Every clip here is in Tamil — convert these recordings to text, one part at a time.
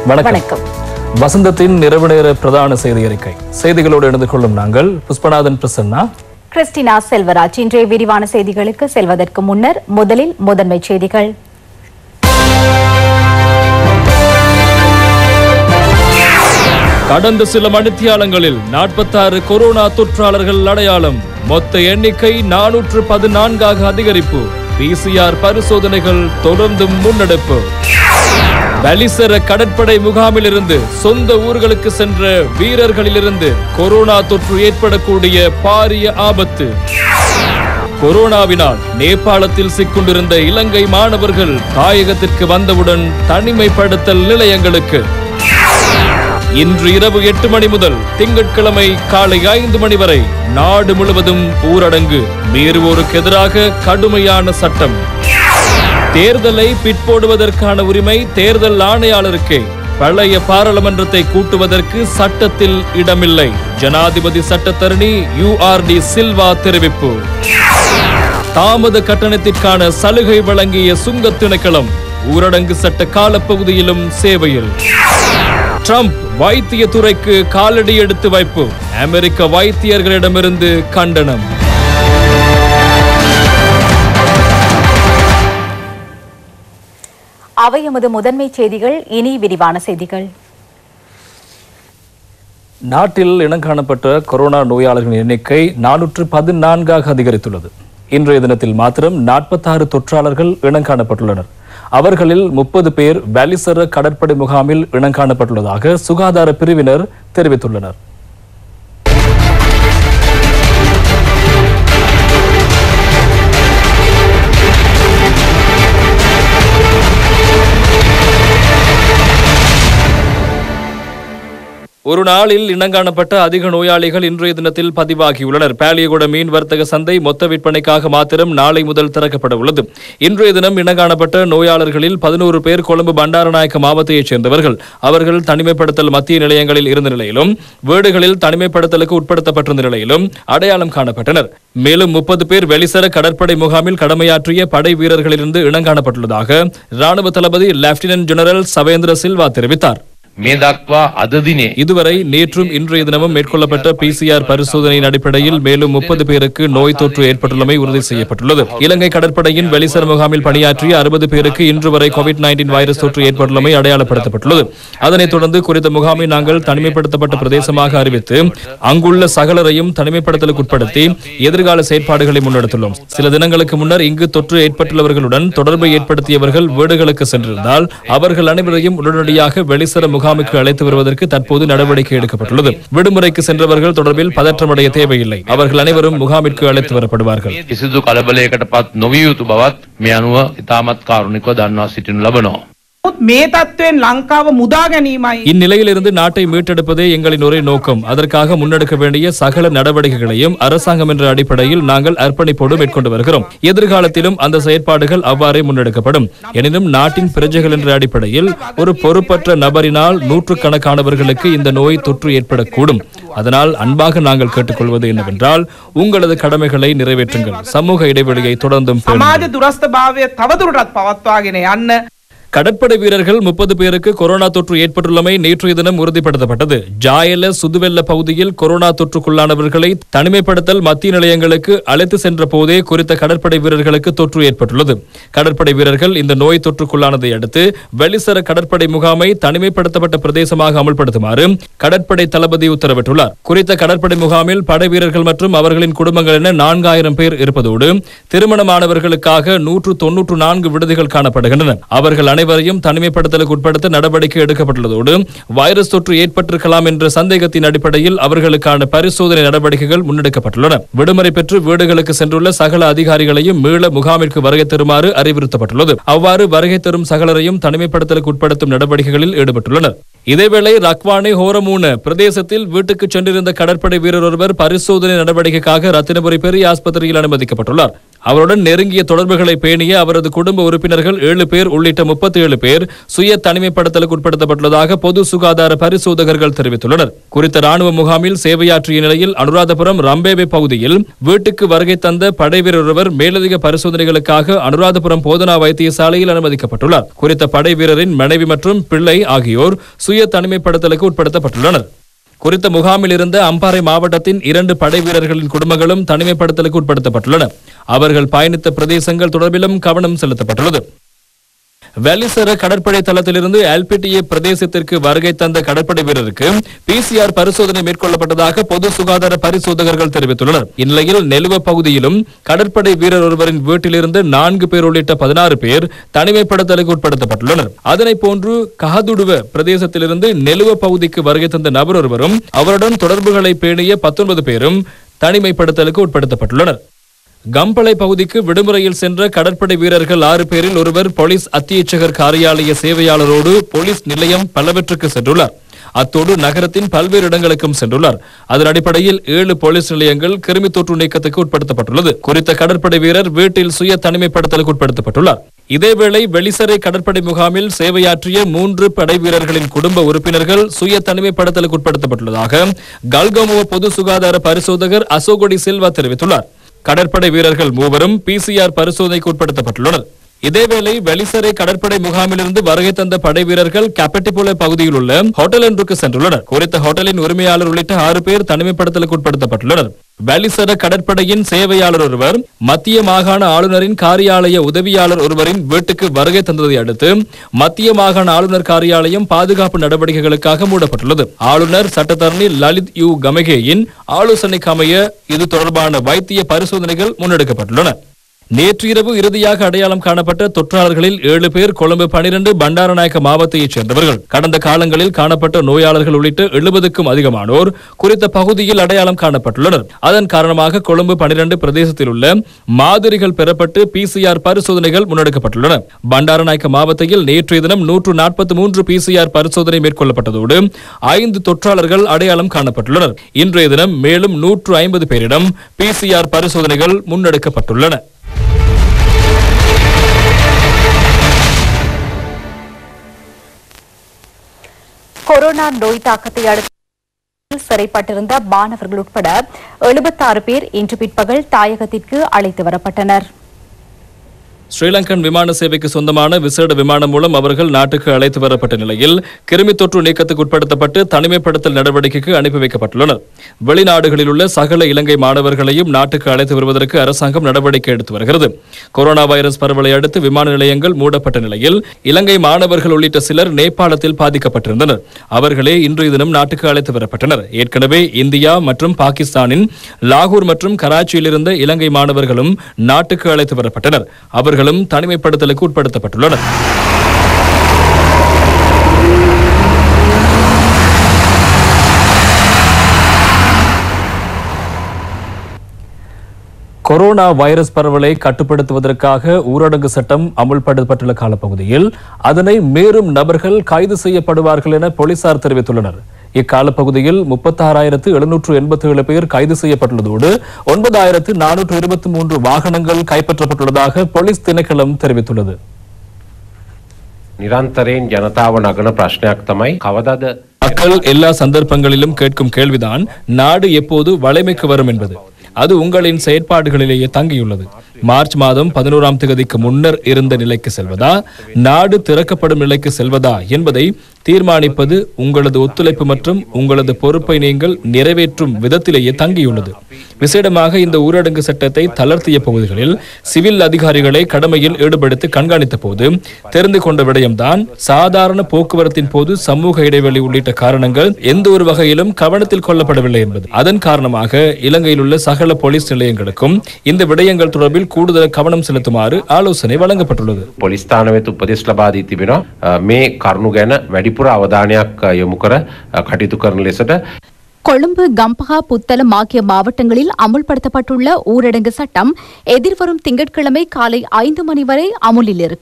வணக்கம் வணக்கம் வசந்தத்தின் இரவு நேர பிரதான செய்தி அறிக்கை செய்திகளோடு இணைந்து கொள்ளும் நாங்கள் புஷ்பநாதன் பிரசன்னா கிறிஸ்டினா செல்வராஜ் இன்றைய விரிவான செய்திகளுக்கு செல்வதற்கு முன்னர் முதலில் முதன்மை செய்திகள் கடந்த சில மணித்தியாலங்களில் நாற்பத்தாறு கொரோனா தொற்றாளர்கள் அடையாளம் மொத்த எண்ணிக்கை நானூற்று பதினான்காக அதிகரிப்பு பிசிஆர் பரிசோதனைகள் தொடர்ந்தும் முன்னெடுப்பு பலிசர கடற்படை முகாமிலிருந்து சொந்த ஊர்களுக்கு சென்ற வீரர்களிலிருந்து கொரோனா தொற்று ஏற்படக்கூடிய பாரிய ஆபத்து கொரோனாவினால் நேபாளத்தில் சிக்கொண்டிருந்த இலங்கை மாணவர்கள் தாயகத்திற்கு வந்தவுடன் தனிமைப்படுத்தல் நிலையங்களுக்கு இன்று இரவு எட்டு மணி முதல் திங்கட்கிழமை காலை ஐந்து மணி வரை நாடு முழுவதும் ஊரடங்கு மீறுவோருக்கு எதிராக கடுமையான சட்டம் தேர்தலை பிற்போடுவதற்கான உரிமை தேர்தல் ஆணையாளருக்கே பழைய பாராளுமன்றத்தை கூட்டுவதற்கு சட்டத்தில் இடமில்லை ஜனாதிபதி சட்டத்தரணி யுஆர்டி சில்வா தெரிவிப்பு தாமத கட்டணத்திற்கான சலுகை வழங்கிய சுங்கத் திணைக்களம் ஊரடங்கு சட்ட காலப்பகுதியிலும் சேவையில் ட்ரம்ப் வைத்திய துறைக்கு காலடி எடுத்து வைப்பு அமெரிக்க வைத்தியர்களிடமிருந்து கண்டனம் அவை எமது முதன்மை செய்திகள் இனி விரிவான செய்திகள் நாட்டில் இனங்காணப்பட்ட கொரோனா நோயாளர்களின் எண்ணிக்கை நானூற்று பதினான்காக அதிகரித்துள்ளது இன்றைய தினத்தில் மாத்திரம் நாற்பத்தாறு தொற்றாளர்கள் இனங்காணப்பட்டுள்ளனர் அவர்களில் முப்பது பேர் வேலிசர கடற்படை முகாமில் இனங்காணப்பட்டுள்ளதாக சுகாதார பிரிவினர் தெரிவித்துள்ளனர் ஒரு நாளில் இனங்காணப்பட்ட அதிக நோயாளிகள் இன்றைய தினத்தில் பதிவாகியுள்ளனர் பாலியகுட மீன் வர்த்தக சந்தை மொத்த விற்பனைக்காக மாத்திரம் நாளை முதல் திறக்கப்பட உள்ளது இன்றைய தினம் இனங்காணப்பட்ட நோயாளர்களில் பதினோரு பேர் கொழும்பு பண்டாரநாயக்க மாவட்டத்தைச் சேர்ந்தவர்கள் அவர்கள் தனிமைப்படுத்தல் மத்திய நிலையங்களில் இருந்த நிலையிலும் வீடுகளில் தனிமைப்படுத்தலுக்கு உட்படுத்தப்பட்டிருந்த நிலையிலும் அடையாளம் காணப்பட்டனர் மேலும் முப்பது பேர் வெளிசர கடற்படை முகாமில் கடமையாற்றிய படை வீரர்களிலிருந்து இனங்காணப்பட்டுள்ளதாக ராணுவ தளபதி லெப்டினன்ட் ஜெனரல் சவேந்திர சில்வா தெரிவித்தார் මේ දක්වා අද දිනේ இதுவரை நேற்றும் இன்றைய தினமும் மேற்கொள்ளப்பட்ட பிசிஆர் பரிசோதனையின் அடிப்படையில் மேலும் முப்பது பேருக்கு நோய் தொற்று ஏற்பட்டுள்ளமை உறுதி செய்யப்பட்டுள்ளது இலங்கை கடற்படையின் வெளிசர் முகாமில் பணியாற்றிய அறுபது பேருக்கு இன்று வரை கோவிட் நைன்டீன் வைரஸ் தொற்று ஏற்பட்டுள்ளமை அடையாளப்படுத்தப்பட்டுள்ளது அதனைத் தொடர்ந்து குறித்த முகாமை நாங்கள் தனிமைப்படுத்தப்பட்ட பிரதேசமாக அறிவித்து அங்குள்ள சகலரையும் தனிமைப்படுத்தலுக்கு உட்படுத்தி எதிர்கால செயற்பாடுகளை முன்னெடுத்துள்ளோம் சில தினங்களுக்கு முன்னர் இங்கு தொற்று ஏற்பட்டுள்ளவர்களுடன் தொடர்பை ஏற்படுத்தியவர்கள் வீடுகளுக்கு சென்றிருந்தால் அவர்கள் அனைவரையும் உடனடியாக வெளிசர முகாமுக்கு அழைத்து வருவதற்கு தற்போது நடவடிக்கை எடுக்கப்பட்டுள்ளது விடுமுறைக்கு சென்றவர்கள் தொடர்பில் பதற்றமடைய தேவையில்லை அவர்கள் அனைவரும் முகாமிற்கு அழைத்து வரப்படுவார்கள் කිසිදු කලබලයකට පත් නොවිය යුතු බවත් මේ අනුව ඉතාමත් කාරුණිකව දන්වා සිටිනු ලබනවා. නමුත් මේ තත්ත්වයෙන් ලංකාව මුදා ගැනීමයි இந்நிலையிலிருந்து நாட்டை மீட்டெடுப்பதே எங்களின் ஒரே நோக்கம் அதற்காக முன்னெடுக்க வேண்டிய சகல நடவடிக்கைகளையும் அரசாங்கம் என்ற அடிப்படையில் நாங்கள் அர்ப்பணிப்போடு மேற்கொண்டு வருகிறோம் எதிர்காலத்திலும் அந்த செயற்பாடுகள் அவ்வாறே முன்னெடுக்கப்படும் எனினும் நாட்டின் பிரஜைகள் என்ற அடிப்படையில் ஒரு பொறுப்பற்ற நபரினால் நூற்றுக்கணக்கானவர்களுக்கு இந்த நோய் தொற்று ஏற்படக்கூடும் அதனால் அன்பாக நாங்கள் கேட்டுக்கொள்வது என்னவென்றால் உங்களது கடமைகளை நிறைவேற்றுங்கள் சமூக இடைவெளியை தொடர்ந்தும் பேணுங்கள். සමාජ දුරස්ථ භාවය තවදුරටත් පවත්වාගෙන යන්න கடற்படை வீரர்கள் முப்பது பேருக்கு கொரோனா தொற்று ஏற்பட்டுள்ளமை நேற்றைய தினம் உறுதிப்படுத்தப்பட்டது ஜாயல சுதுவெல்ல பகுதியில் கொரோனா தொற்றுக்குள்ளானவர்களை தனிமைப்படுத்தல் மத்திய நிலையங்களுக்கு அழைத்து சென்ற போதே குறித்த கடற்படை வீரர்களுக்கு தொற்று ஏற்பட்டுள்ளது கடற்படை வீரர்கள் இந்த நோய் தொற்றுக்குள்ளானதை அடுத்து வெளிசர கடற்படை முகாமை தனிமைப்படுத்தப்பட்ட பிரதேசமாக அமல்படுத்துமாறு கடற்படை தளபதி உத்தரவிட்டுள்ளார் குறித்த கடற்படை முகாமில் படை வீரர்கள் மற்றும் அவர்களின் குடும்பங்கள் என நான்காயிரம் பேர் இருப்பதோடு திருமணமானவர்களுக்காக நூற்று தொன்னூற்று நான்கு விடுதிகள் காணப்படுகின்றன அவர்கள் அனைவரையும் தனிமைப்படுத்தலுக்கு உட்படுத்த நடவடிக்கை எடுக்கப்பட்டுள்ளதோடு வைரஸ் தொற்று ஏற்பட்டிருக்கலாம் என்ற சந்தேகத்தின் அடிப்படையில் அவர்களுக்கான பரிசோதனை நடவடிக்கைகள் முன்னெடுக்கப்பட்டுள்ளன விடுமுறை பெற்று வீடுகளுக்கு சென்றுள்ள சகல அதிகாரிகளையும் மீள முகாமிற்கு வருகை தருமாறு அறிவுறுத்தப்பட்டுள்ளது அவ்வாறு வருகை தரும் சகலரையும் தனிமைப்படுத்தலுக்கு உட்படுத்தும் நடவடிக்கைகளில் ஈடுபட்டுள்ளனர் இதேவேளை ரக்வானே ஹோரமூன பிரதேசத்தில் வீட்டுக்கு சென்றிருந்த கடற்படை வீரர் ஒருவர் பரிசோதனை நடவடிக்கைக்காக ரத்தினபுரி பெரிய ஆஸ்பத்திரியில் அனுமதிக்கப்பட்டுள்ளார் அவருடன் நெருங்கிய தொடர்புகளை பேணிய அவரது குடும்ப உறுப்பினர்கள் ஏழு பேர் உள்ளிட்ட முப்பத்தி ஏழு பேர் சுய தனிமைப்படுத்தலுக்கு உட்படுத்தப்பட்டுள்ளதாக பொது சுகாதார பரிசோதகர்கள் தெரிவித்துள்ளனர் குறித்த ராணுவ முகாமில் சேவையாற்றிய நிலையில் அனுராதபுரம் ரம்பேபே பகுதியில் வீட்டுக்கு வருகை தந்த படைவீரர் ஒருவர் மேலதிக பரிசோதனைகளுக்காக அனுராதபுரம் போதனா வைத்தியசாலையில் அனுமதிக்கப்பட்டுள்ளார் குறித்த படை வீரரின் மனைவி மற்றும் பிள்ளை ஆகியோர் சுய தனிமைப்படுத்தலுக்கு உட்படுத்தப்பட்டுள்ளனர் குறித்த முகாமில் இருந்த அம்பாறை மாவட்டத்தின் இரண்டு படை வீரர்களின் குடும்பங்களும் தனிமைப்படுத்தலுக்கு உட்படுத்தப்பட்டுள்ளன அவர்கள் பயணித்த பிரதேசங்கள் தொடர்பிலும் கவனம் செலுத்தப்பட்டுள்ளது வெலிசர கடற்படை தளத்திலிருந்து எல்பிடிஏ பிரதேசத்திற்கு வருகை தந்த கடற்படை வீரருக்கு பிசிஆர் பரிசோதனை மேற்கொள்ளப்பட்டதாக பொது சுகாதார பரிசோதகர்கள் தெரிவித்துள்ளனர் இந்நிலையில் நெலுவ பகுதியிலும் கடற்படை வீரர் ஒருவரின் வீட்டிலிருந்து நான்கு பேர் உள்ளிட்ட பதினாறு பேர் தனிமைப்படுத்தலுக்கு உட்படுத்தப்பட்டுள்ளனர் அதனை போன்று கஹதுடுவ பிரதேசத்திலிருந்து நெலுவ பகுதிக்கு வருகை தந்த நபர் ஒருவரும் அவருடன் தொடர்புகளை பேணிய பத்தொன்பது பேரும் தனிமைப்படுத்தலுக்கு உட்படுத்தப்பட்டுள்ளனர் கம்பளை பகுதிக்கு விடுமுறையில் சென்ற கடற்படை வீரர்கள் ஆறு பேரில் ஒருவர் போலீஸ் அத்தியட்சகர் காரியாலய சேவையாளரோடு போலீஸ் நிலையம் பலவற்றுக்கு சென்றுள்ளார் அத்தோடு நகரத்தின் பல்வேறு இடங்களுக்கும் சென்றுள்ளார் அதன் அடிப்படையில் ஏழு போலீஸ் நிலையங்கள் கிருமி தொற்று நீக்கத்துக்கு உட்படுத்தப்பட்டுள்ளது குறித்த கடற்படை வீரர் வீட்டில் சுய தனிமைப்படுத்தலுக்கு உட்படுத்தப்பட்டுள்ளார் இதேவேளை வெளிசரை கடற்படை முகாமில் சேவையாற்றிய மூன்று படை வீரர்களின் குடும்ப உறுப்பினர்கள் சுய தனிமைப்படுத்தலுக்கு உட்படுத்தப்பட்டுள்ளதாக கல்கமுவ பொது சுகாதார பரிசோதகர் அசோகொடி சில்வா தெரிவித்துள்ளார் கடற்படை வீரர்கள் மூவரும் பிசிஆர் பரிசோதனைக்கு உட்படுத்தப்பட்டுள்ளனர் இதேவேளை வெளிசரை கடற்படை முகாமிலிருந்து வருகை தந்த படை வீரர்கள் கேப்பட்டிபுல பகுதியில் உள்ள ஹோட்டல் ஒன்றுக்கு சென்றுள்ளனர் குறித்த ஹோட்டலின் உரிமையாளர் உள்ளிட்ட ஆறு பேர் தனிமைப்படுத்தலுக்கு உட்படுத்தப்பட்டுள்ளனர் வெளிசர கடற்படையின் சேவையாளர் ஒருவர் மத்திய மாகாண ஆளுநரின் காரியாலய உதவியாளர் ஒருவரின் வீட்டுக்கு வருகை தந்ததை அடுத்து மத்திய மாகாண ஆளுநர் காரியாலயம் பாதுகாப்பு நடவடிக்கைகளுக்காக மூடப்பட்டுள்ளது ஆளுநர் சட்டத்தரணி லலித் யு கமகேயின் ஆலோசனைக்கு அமைய இது தொடர்பான வைத்திய பரிசோதனைகள் முன்னெடுக்கப்பட்டுள்ளன நேற்று இரவு இறுதியாக அடையாளம் காணப்பட்ட தொற்றாளர்களில் ஏழு பேர் கொழும்பு பனிரெண்டு பண்டாரநாயக்க மாவட்டத்தைச் சேர்ந்தவர்கள் கடந்த காலங்களில் காணப்பட்ட நோயாளர்கள் உள்ளிட்ட எழுபதுக்கும் அதிகமானோர் குறித்த பகுதியில் அடையாளம் காணப்பட்டுள்ளனர் அதன் காரணமாக கொழும்பு பனிரெண்டு பிரதேசத்தில் உள்ள மாதிரிகள் பெறப்பட்டு பிசிஆர் பரிசோதனைகள் முன்னெடுக்கப்பட்டுள்ளன பண்டாரநாயக்க மாவட்டத்தில் நேற்றைய தினம் நூற்று நாற்பத்தி மூன்று பிசிஆர் பரிசோதனை மேற்கொள்ளப்பட்டதோடு ஐந்து தொற்றாளர்கள் அடையாளம் காணப்பட்டுள்ளனர் இன்றைய தினம் மேலும் நூற்று ஐம்பது பேரிடம் பிசிஆர் பரிசோதனைகள் முன்னெடுக்கப்பட்டுள்ளன கொரோனா நோய் தாக்கத்தை அடுத்து சிறைப்பட்டிருந்த மாணவர்கள் உட்பட எழுபத்தாறு பேர் இன்று பிற்பகல் தாயகத்திற்கு அழைத்து வரப்பட்டனர் ஸ்ரீலங்கன் விமான சேவைக்கு சொந்தமான விசேட விமானம் மூலம் அவர்கள் நாட்டுக்கு அழைத்து வரப்பட்ட நிலையில் கிருமி தொற்று நீக்கத்துக்கு உட்படுத்தப்பட்டு தனிமைப்படுத்தல் நடவடிக்கைக்கு அனுப்பி வைக்கப்பட்டுள்ளனர் வெளிநாடுகளில் உள்ள சகல இலங்கை மாணவர்களையும் நாட்டுக்கு அழைத்து வருவதற்கு அரசாங்கம் நடவடிக்கை எடுத்து வருகிறது கொரோனா வைரஸ் பரவலை அடுத்து விமான நிலையங்கள் மூடப்பட்ட நிலையில் இலங்கை மாணவர்கள் உள்ளிட்ட சிலர் நேபாளத்தில் பாதிக்கப்பட்டிருந்தனர் அவர்களே இன்றைய தினம் நாட்டுக்கு அழைத்து வரப்பட்டனர் ஏற்கனவே இந்தியா மற்றும் பாகிஸ்தானின் லாகூர் மற்றும் கராச்சியில் இருந்த இலங்கை மாணவர்களும் நாட்டுக்கு அழைத்து வரப்பட்டனர் அவர்களும் தனிமைப்படுத்தலுக்கு உட்படுத்தப்பட்டுள்ளனர் கொரோனா வைரஸ் பரவலை கட்டுப்படுத்துவதற்காக ஊரடங்கு சட்டம் அமுல்படுத்தப்பட்டுள்ள காலப்பகுதியில் அதனை மீறும் நபர்கள் கைது செய்யப்படுவார்கள் என போலீசார் தெரிவித்துள்ளனர் இக்காலப்பகுதியில் முப்பத்தாறாயிரத்து எழுநூற்று எண்பத்தி ஏழு பேர் கைது செய்யப்பட்டுள்ளதோடு ஒன்பதாயிரத்து நானூற்று இருபத்தி மூன்று வாகனங்கள் கைப்பற்றப்பட்டுள்ளதாக போலீஸ் திணைக்களம் தெரிவித்துள்ளது නිරන්තරයෙන් ජනතාව නගන ප්‍රශ්නයක් තමයි කවදද மக்கள் எல்லா சந்தர்ப்பங்களிலும் கேட்கும் கேள்விதான் நாடு எப்போது வளைமைக்கு வரும் என்பது அது உங்களின் செயற்பாடுகளிலேயே தங்கியுள்ளது மார்ச் மாதம் பதினோராம் தேதிக்கு முன்னர் இருந்த நிலைக்கு செல்வதா நாடு திறக்கப்படும் நிலைக்கு செல்வதா என்பதை தீர்மானிப்பது உங்களது ஒத்துழைப்பு மற்றும் உங்களது பொறுப்பை நீங்கள் நிறைவேற்றும் விதத்திலேயே தங்கியுள்ளது விசேடமாக இந்த ஊரடங்கு சட்டத்தை தளர்த்திய பகுதிகளில் சிவில் அதிகாரிகளை கடமையில் ஈடுபடுத்தி கண்காணித்த போது தெரிந்து கொண்ட விடயம்தான் சாதாரண போக்குவரத்தின் போது சமூக இடைவெளி உள்ளிட்ட காரணங்கள் எந்த ஒரு வகையிலும் கவனத்தில் கொள்ளப்படவில்லை என்பது அதன் காரணமாக இலங்கையில் உள்ள சகல போலீஸ் நிலையங்களுக்கும் இந்த விடயங்கள் தொடர்பில் கூடுதல் கவனம் செலுத்துமாறு ஆலோசனை வழங்கப்பட்டுள்ளது පොලිස්ථාන වෙත උපදෙස් ලබාදී තිබෙනවා අ, මේ කරුණු ගැන වැඩිපුර අවධානයක් අ, යොමු කර අ, කටයුතු කරන ලෙසට கொழும்பு கம்பஹா புத்தளம் ஆகிய மாவட்டங்களில் அமுல்படுத்தப்பட்டுள்ள ஊரடங்கு சட்டம் எதிர்வரும் திங்கட்கிழமை காலை ஐந்து மணி வரை அமுலில் இருக்கும்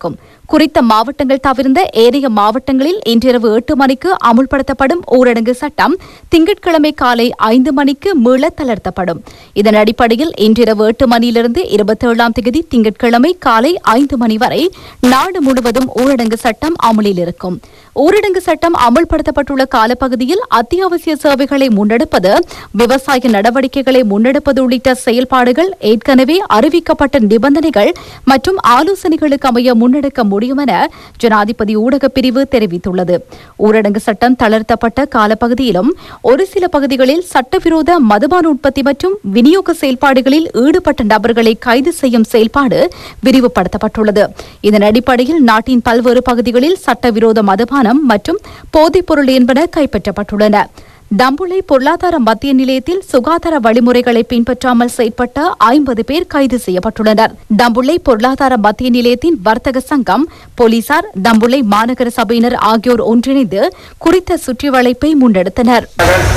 குறித்த மாவட்டங்கள் தவிர்ந்த ஏனைய மாவட்டங்களில் இன்றிரவு எட்டு மணிக்கு அமுல்படுத்தப்படும் ஊரடங்கு சட்டம் திங்கட்கிழமை காலை ஐந்து மணிக்கு மீள தளர்த்தப்படும் இதன் அடிப்படையில் இன்றிரவு எட்டு மணியிலிருந்து இருபத்தேழாம் தேதி திங்கட்கிழமை காலை ஐந்து மணி வரை நாடு முழுவதும் ஊரடங்கு சட்டம் அமலில் இருக்கும் ஊரடங்கு சட்டம் அமல்படுத்தப்பட்டுள்ள காலப்பகுதியில் அத்தியாவசிய சேவைகளை முன்னெடுப்பது விவசாய நடவடிக்கைகளை முன்னெடுப்பது உள்ளிட்ட செயல்பாடுகள் ஏற்கனவே அறிவிக்கப்பட்ட நிபந்தனைகள் மற்றும் ஆலோசனைகளுக்கு அமைய முன்னெடுக்க முடியும் என ஜனாதிபதி ஊடகப் பிரிவு தெரிவித்துள்ளது ஊரடங்கு சட்டம் தளர்த்தப்பட்ட காலப்பகுதியிலும் ஒரு சில பகுதிகளில் சட்டவிரோத மதுபான உற்பத்தி மற்றும் விநியோக செயல்பாடுகளில் ஈடுபட்ட நபர்களை கைது செய்யும் செயல்பாடு விரிவுபடுத்தப்பட்டுள்ளது இதன் அடிப்படையில் நாட்டின் பல்வேறு பகுதிகளில் சட்டவிரோத மதுபானம் மற்றும் போதைப்பொருள் என்பன கைப்பற்றப்பட்டுள்ளன தம்புளை பொருளாதார மத்திய நிலையத்தில் சுகாதார வழிமுறைகளை பின்பற்றாமல் செயற்பட்ட ஐம்பது பேர் கைது செய்யப்பட்டுள்ளனர் தம்புளை பொருளாதார மத்திய நிலையத்தின் வர்த்தக சங்கம் போலீசார் தம்புளை மாநகர சபையினர் ஆகியோர் ஒன்றிணைந்து குறித்த சுற்றி வளைப்பை முன்னெடுத்தனர்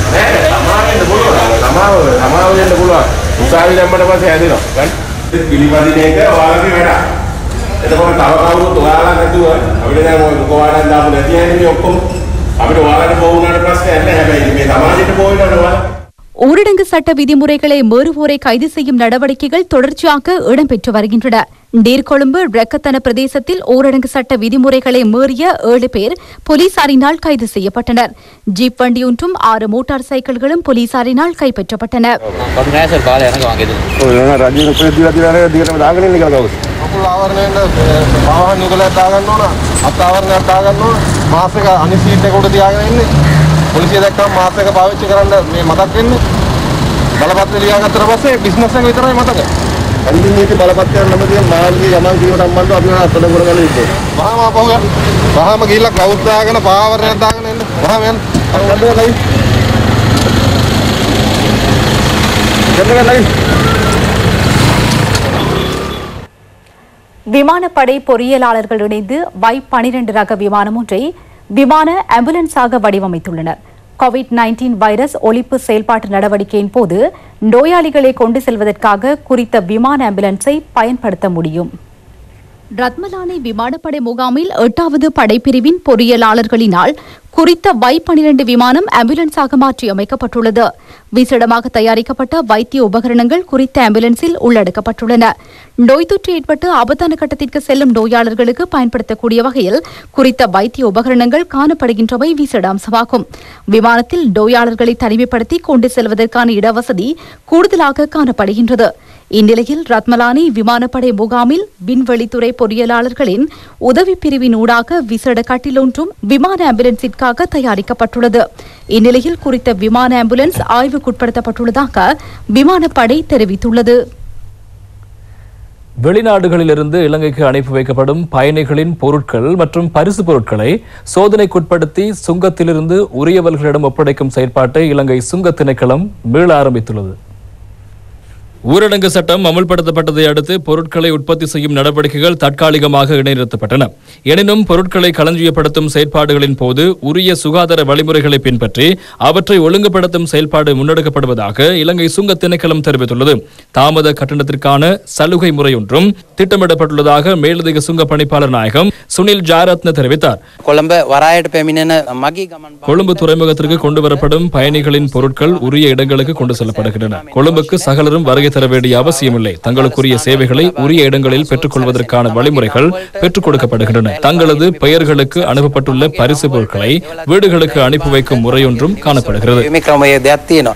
සමාව සමාව දෙන්න පුළුවන්. උසාවි දැම්මට පස්සේ හැදෙනවා. ගන්න. පිළිපදින එක ඔයාලගේ වැඩ. එතකොට තව කවුරුත් ඔයාලා නැතුව අපිට දැන් ඔය කොවාඩන් දාපු නැති අය නෙමෙයි ඔක්කොම. අපිට ඔයාලට බෝවුනාට පස්සේ නැහැ. හැබැයි මේ සමාජයට බෝවෙනවනේ ඔයාලා. ஊரடங்கு சட்ட விதிமுறைகளை மீறுவோரை கைது செய்யும் நடவடிக்கைகள் தொடர்ச்சியாக இடம்பெற்று வருகின்றன நீர்கொழும்பு ரெக்கத்தன பிரதேசத்தில் ஊரடங்கு சட்ட விதிமுறைகளை மீறிய ஏழு பேர் போலீசாரினால் கைது செய்யப்பட்டனர் ஜீப் வண்டியொன்றும் ஆறு மோட்டார் சைக்கிள்களும் போலீசாரினால் கைப்பற்றப்பட்டன කටු නෑසල් කාලය යනක වගේද ඔය රජින ප්‍රතිදිලා දිලා දිගටම දාගෙන ඉන්න කියලා කවුද? අකුල් ආවරණයට වාහන යුගලයක් දාගන්න ඕන අත් ආවරණයක් දාගන්න ඕන මාස් එක අනිත් සීට් එක උඩ තියාගෙන ඉන්නේ පොලිසිය දැක්කම මාස් එක පාවිච්චි කරන්න මේ මතක් වෙන්නේ බලපත්‍රය ලියාගත්තට පස්සේ බිස්නස් එක විතරයි මතක අන්තිම නීති බලපත්‍රය නැමැති මාර්ගයේ යමන් කීම සම්බන්ධව අපි අත්දැක කරගන්න ඉන්නේ වහාම අපහු යන්න වහාම ගිහිල්ලා ගවුත් දාගෙන පාවරණයක් දාගෙන එන්න වහාම යන්න අන්න ලයි එන්න ලයි விமானப்படை பொறியியலாளர்கள் இணைந்து வை பனிரெண்டு ரக விமானம் ஒன்றை விமான ஆம்புலன்ஸாக வடிவமைத்துள்ளனர் கோவிட் 19 வைரஸ் ஒழிப்பு செயல்பாட்டு நடவடிக்கையின் போது நோயாளிகளை கொண்டு செல்வதற்காக குறித்த விமான ஆம்புலன்ஸை பயன்படுத்த முடியும் ரத்மலானை விமானப்படை முகாமில் எட்டாவது படைப்பிரிவின் பொறியியலாளர்களினால் குறித்த வை பனிரெண்டு விமானம் ஆம்புலன்ஸாக மாற்றி அமைக்கப்பட்டுள்ளது விசேடமாக தயாரிக்கப்பட்ட வைத்திய உபகரணங்கள் குறித்த ஆம்புலன்ஸில் உள்ளடக்கப்பட்டுள்ளன நோய் தொற்று ஏற்பட்டு ஆபத்தான கட்டத்திற்கு செல்லும் நோயாளர்களுக்கு பயன்படுத்தக்கூடிய வகையில் குறித்த வைத்திய உபகரணங்கள் காணப்படுகின்றமை விசேட அம்சமாகும் விமானத்தில் நோயாளர்களை தனிமைப்படுத்தி கொண்டு செல்வதற்கான இடவசதி கூடுதலாக காணப்படுகின்றது இந்நிலையில் ரத்மலானி விமானப்படை முகாமில் விண்வெளித்துறை பொறியியலாளர்களின் உதவி பிரிவின் ஊடாக விசேட கட்டிலொன்றும் விமான ஆம்புலன்ஸிற்காக தயாரிக்கப்பட்டுள்ளது இந்நிலையில் குறித்த விமான ஆம்புலன்ஸ் ஆய்வுக்குட்படுத்தப்பட்டுள்ளதாக விமானப்படை தெரிவித்துள்ளது வெளிநாடுகளிலிருந்து இலங்கைக்கு அனுப்பி வைக்கப்படும் பயணிகளின் பொருட்கள் மற்றும் பரிசு பொருட்களை சோதனைக்குட்படுத்தி சுங்கத்திலிருந்து உரியவர்களிடம் ஒப்படைக்கும் செயற்பாட்டை இலங்கை சுங்க திணைக்களம் மீள ஆரம்பித்துள்ளது ஊரடங்கு சட்டம் அமல்படுத்தப்பட்டதை அடுத்து பொருட்களை உற்பத்தி செய்யும் நடவடிக்கைகள் தற்காலிகமாக இடைநிறுத்தப்பட்டன எனினும் பொருட்களை களஞ்சியப்படுத்தும் செயற்பாடுகளின் போது உரிய சுகாதார வழிமுறைகளை பின்பற்றி அவற்றை ஒழுங்குபடுத்தும் செயல்பாடு முன்னெடுக்கப்படுவதாக இலங்கை சுங்க திணைக்களம் தெரிவித்துள்ளது தாமத கட்டணத்திற்கான சலுகை முறையொன்றும் திட்டமிடப்பட்டுள்ளதாக மேலதிக சுங்க பணிப்பாளர் நாயகம் சுனில் ஜாரத்ன தெரிவித்தார் කොළඹ වරායට පැමිණෙන මගේ ගමන් கொழும்பு துறைமுகத்திற்கு கொண்டு வரப்படும் பயணிகளின் பொருட்கள் உரிய இடங்களுக்கு கொண்டு செல்லப்படுகின்றன கொழும்புக்கு சகலரும் வருகை தர வேண்டிய அவசியமில்லை தங்களுக்குரிய சேவைகளை உரிய இடங்களில் பெற்றுக்கொள்வதற்கான வழிமுறைகள் பெற்றுக் கொடுக்கப்படுகின்றன தங்களது பெயர்களுக்கு அனுப்பப்பட்டுள்ள பரிசு பொருட்களை வீடுகளுக்கு அனுப்பி வைக்கும் முறையொன்றும் காணப்படுகிறது මේ ක්‍රමය දෙයක් තියෙනවා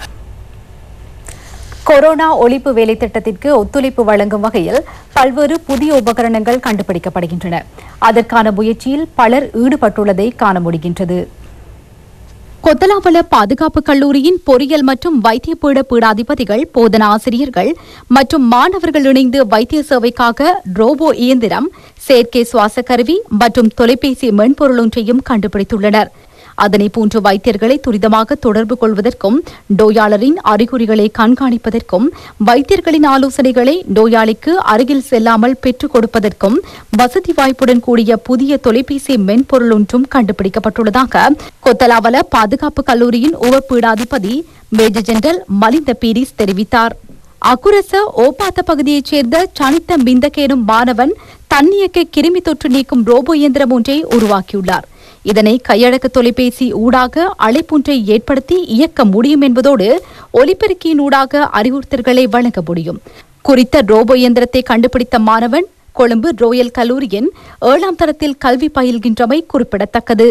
கொரோனா ஒழிப்பு வேலை திட்டத்திற்கு ஒத்துழைப்பு வழங்கும் வகையில் பல்வேறு புதிய உபகரணங்கள் கண்டுபிடிக்கப்படுகின்றன அதற்கான முயற்சியில் பலர் ஈடுபட்டுள்ளதை காண முடிகின்றது கொத்தலாவல பாதுகாப்பு கல்லூரியின் பொறியியல் மற்றும் வைத்திய பீட பீடாதிபதிகள் போதனா ஆசிரியர்கள் மற்றும் மாணவர்கள் இணைந்து வைத்திய சேவைக்காக ரோபோ இயந்திரம் செயற்கை சுவாச கருவி மற்றும் தொலைபேசி மென்பொருள் ஒன்றையும் கண்டுபிடித்துள்ளனர் அதனை போன்ற வைத்தியர்களை துரிதமாக தொடர்பு கொள்வதற்கும் நோயாளரின் அறிகுறிகளை கண்காணிப்பதற்கும் வைத்தியர்களின் ஆலோசனைகளை நோயாளிக்கு அருகில் செல்லாமல் பெற்றுக் கொடுப்பதற்கும் வசதி வாய்ப்புடன் கூடிய புதிய தொலைபேசி மென்பொருள் ஒன்றும் கண்டுபிடிக்கப்பட்டுள்ளதாக கொத்தலாவல பாதுகாப்பு கல்லூரியின் உப பீடாதிபதி மேஜர் ஜெனரல் மலிந்த பீரிஸ் தெரிவித்தார் அகுரச ஓப்பாத்த பகுதியைச் சேர்ந்த சனித்த மிந்தக் எனும் மாணவன் தன்னியக்க கிருமி தொற்று நீக்கும் ரோபோ இயந்திரம் ஒன்றை உருவாக்கியுள்ளார் இதனை கையடக்க தொலைபேசி ஊடாக அழைப்பொன்றை ஏற்படுத்தி இயக்க முடியும் என்பதோடு ஒலிபெருக்கியின் ஊடாக அறிவுறுத்தல்களை வழங்க முடியும் குறித்த ரோபோ இயந்திரத்தை கண்டுபிடித்த மாணவன் கொழும்பு ரோயல் கல்லூரியின் ஏழாம் தரத்தில் கல்வி பயில்கின்றமை குறிப்பிடத்தக்கது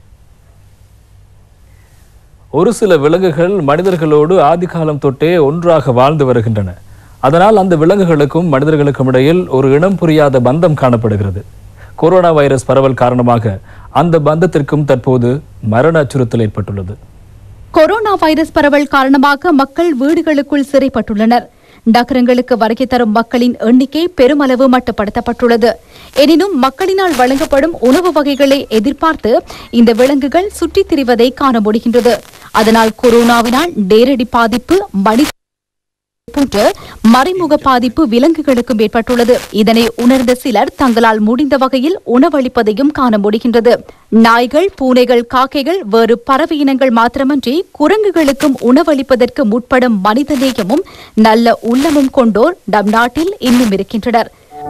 ஒரு சில விலங்குகள் மனிதர்களோடு ஆதிகாலம் தொட்டே ஒன்றாக வாழ்ந்து வருகின்றன அதனால் அந்த விலங்குகளுக்கும் மனிதர்களுக்கும் இடையில் ஒரு இனம் புரியாத பந்தம் காணப்படுகிறது கொரோனா வைரஸ் பரவல் காரணமாக அந்த பந்தத்திற்கும் தற்போது மரண அச்சுறுத்தல் ஏற்பட்டுள்ளது கொரோனா வைரஸ் பரவல் காரணமாக மக்கள் வீடுகளுக்குள் சிறைப்பட்டுள்ளனர் நகரங்களுக்கு வருகை தரும் மக்களின் எண்ணிக்கை பெருமளவு மட்டுப்படுத்தப்பட்டுள்ளது எனினும் மக்களினால் வழங்கப்படும் உணவு வகைகளை எதிர்பார்த்து இந்த விலங்குகள் சுற்றித் திரிவதை காண முடிகின்றது அதனால் கொரோனாவினால் நேரடி பாதிப்பு மனித போன்ற மறைமுக பாதிப்பு விலங்குகளுக்கும் ஏற்பட்டுள்ளது இதனை உணர்ந்த சிலர் தங்களால் முடிந்த வகையில் உணவளிப்பதையும் காண முடிகின்றது நாய்கள் பூனைகள் காக்கைகள் வேறு பறவை இனங்கள் மாத்திரமன்றி குரங்குகளுக்கும் உணவளிப்பதற்கு முற்படும் மனிதநேயமும் நல்ல உள்ளமும் கொண்டோர் நம் நாட்டில் இன்னும் இருக்கின்றனர்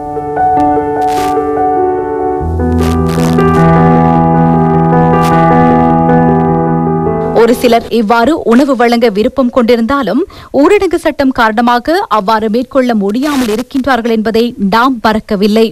ஒரு சிலர் இவ்வாறு உணவு வழங்க விருப்பம் கொண்டிருந்தாலும் ஊரடங்கு சட்டம் காரணமாக அவ்வாறு மேற்கொள்ள முடியாமல் இருக்கின்றார்கள் என்பதை நாம் மறக்கவில்லை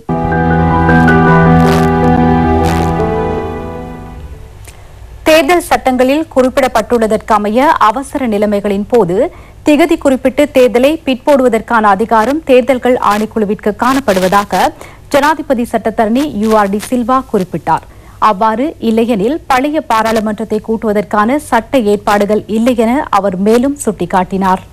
தேர்தல் சட்டங்களில் குறிப்பிடப்பட்டுள்ளதற்கமைய அவசர நிலைமைகளின் போது திகதி குறிப்பிட்டு தேர்தலை பிற்போடுவதற்கான அதிகாரம் தேர்தல்கள் ஆணைக்குழுவிற்கு காணப்படுவதாக ஜனாதிபதி சட்டத்தரணி யூ ஆர் டி சில்வா குறிப்பிட்டார் அவ்வாறு இல்லையெனில் பழைய பாராளுமன்றத்தை கூட்டுவதற்கான சட்ட ஏற்பாடுகள் இல்லை என அவர் மேலும் சுட்டிக்காட்டினார்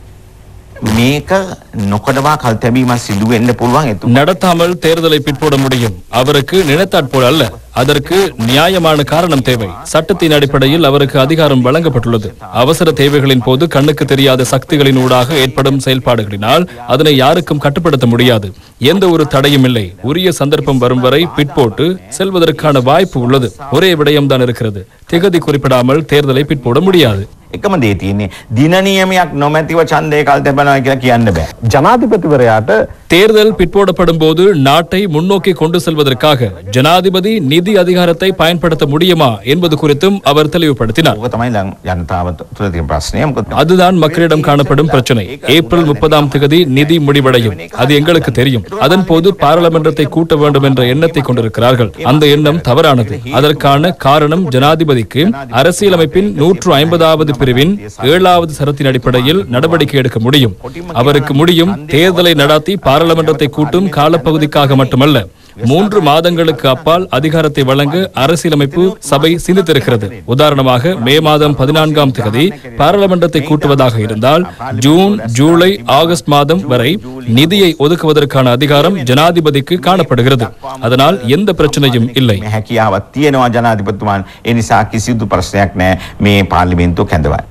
මේක නොකඩවා කල් තැබීමක් සිදු වෙන්න පුළුවන් එතු நடத்தாமல் தேர்தலை பிற்போட முடியும் அவருக்கு நினைத்தாற்போல் அல்ல அதற்கு நியாயமான காரணம் தேவை சட்டத்தின் அடிப்படையில் அவருக்கு அதிகாரம் வழங்கப்பட்டுள்ளது அவசர தேவைகளின் போது கண்ணுக்கு தெரியாத சக்திகளின் ஊடாக ஏற்படும் செயல்பாடுகளினால் அதனை யாருக்கும் கட்டுப்படுத்த முடியாது எந்த ஒரு தடையும் இல்லை உரிய சந்தர்ப்பம் வரும் வரை பிற்போட்டு செல்வதற்கான வாய்ப்பு உள்ளது ஒரே விடயம்தான் இருக்கிறது திகதி குறிப்பிடாமல் தேர்தலை பிற்போட முடியாது එකම දේ තියෙන්නේ දින නියමයක් නොමැතිව ඡන්දය කල් තැබෙනවා කියලා කියන්න බෑ. ජනාධිපතිවරයාට தேர்தல் பிற்போடப்படும் போது நாட்டை முன்னோக்கி கொண்டு செல்வதற்காக ஜனாதிபதி நிதி அதிகாரத்தை பயன்படுத்த முடியுமா என்பது குறித்தும் அவர் தெளிவுபடுத்தினார் ඕක තමයි දැන් ජනතාව තුළ තියෙන ප්‍රශ්නය. මොකද அதுதான் மக்களிடம் காணப்படும் பிரச்சனை ஏப்ரல் முப்பதாம் தேதி நிதி முடிவடையும் அது எங்களுக்கு தெரியும் அதன் போது பாராளுமன்றத்தை கூட்ட வேண்டும் என்ற எண்ணத்தை கொண்டிருக்கிறார்கள் அந்த எண்ணம் தவறானது அதற்கான காரணம் ஜனாதிபதிக்கு அரசியலமைப்பின் நூற்று ஐம்பதாவது பிரிவின் ஏழாவது சரத்தின் அடிப்படையில் நடவடிக்கை எடுக்க முடியும் அவருக்கு முடியும் தேர்தலை நடத்தி பாராளுமன்றத்தை கூட்டும் காலப்பகுதிக்காக மட்டுமல்ல மூன்று மாதங்களுக்கு அப்பால் அதிகாரத்தை வழங்க அரசியலமைப்பு சபை சிந்தித்திருக்கிறது உதாரணமாக மே மாதம் பதினான்காம் தேதி பாராளுமன்றத்தை கூட்டுவதாக இருந்தால் ஜூன் ஜூலை ஆகஸ்ட் மாதம் வரை நிதியை ஒதுக்குவதற்கான அதிகாரம் ஜனாதிபதிக்கு காணப்படுகிறது அதனால் எந்த பிரச்சனையும் இல்லை මේ හැකියාවක් තියෙනවා ජනාධිපතිතුමාන්. ඒ නිසා කිසිදු ප්‍රශ්නයක් නැහැ මේ පාර්ලිමේන්තුව කැඳවයි.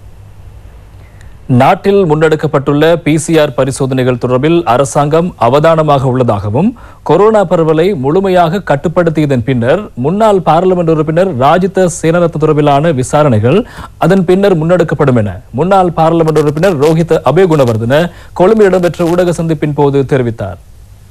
நாட்டில் முன்னெடுக்கப்பட்டுள்ள பிசிஆர் பரிசோதனைகள் தொடர்பில் அரசாங்கம் அவதானமாக உள்ளதாகவும் கொரோனா பரவலை முழுமையாக கட்டுப்படுத்தியதன் பின்னர் முன்னாள் பாராளுமன்ற உறுப்பினர் ராஜித சேனரத்ன தொடர்பிலான விசாரணைகள் அதன் பின்னர் முன்னெடுக்கப்படும் என முன்னாள் பாராளுமன்ற உறுப்பினர் ரோஹித் அபேகுணவர்தன கொழும்பில் இடம்பெற்ற ஊடக சந்திப்பின் போது தெரிவித்தார்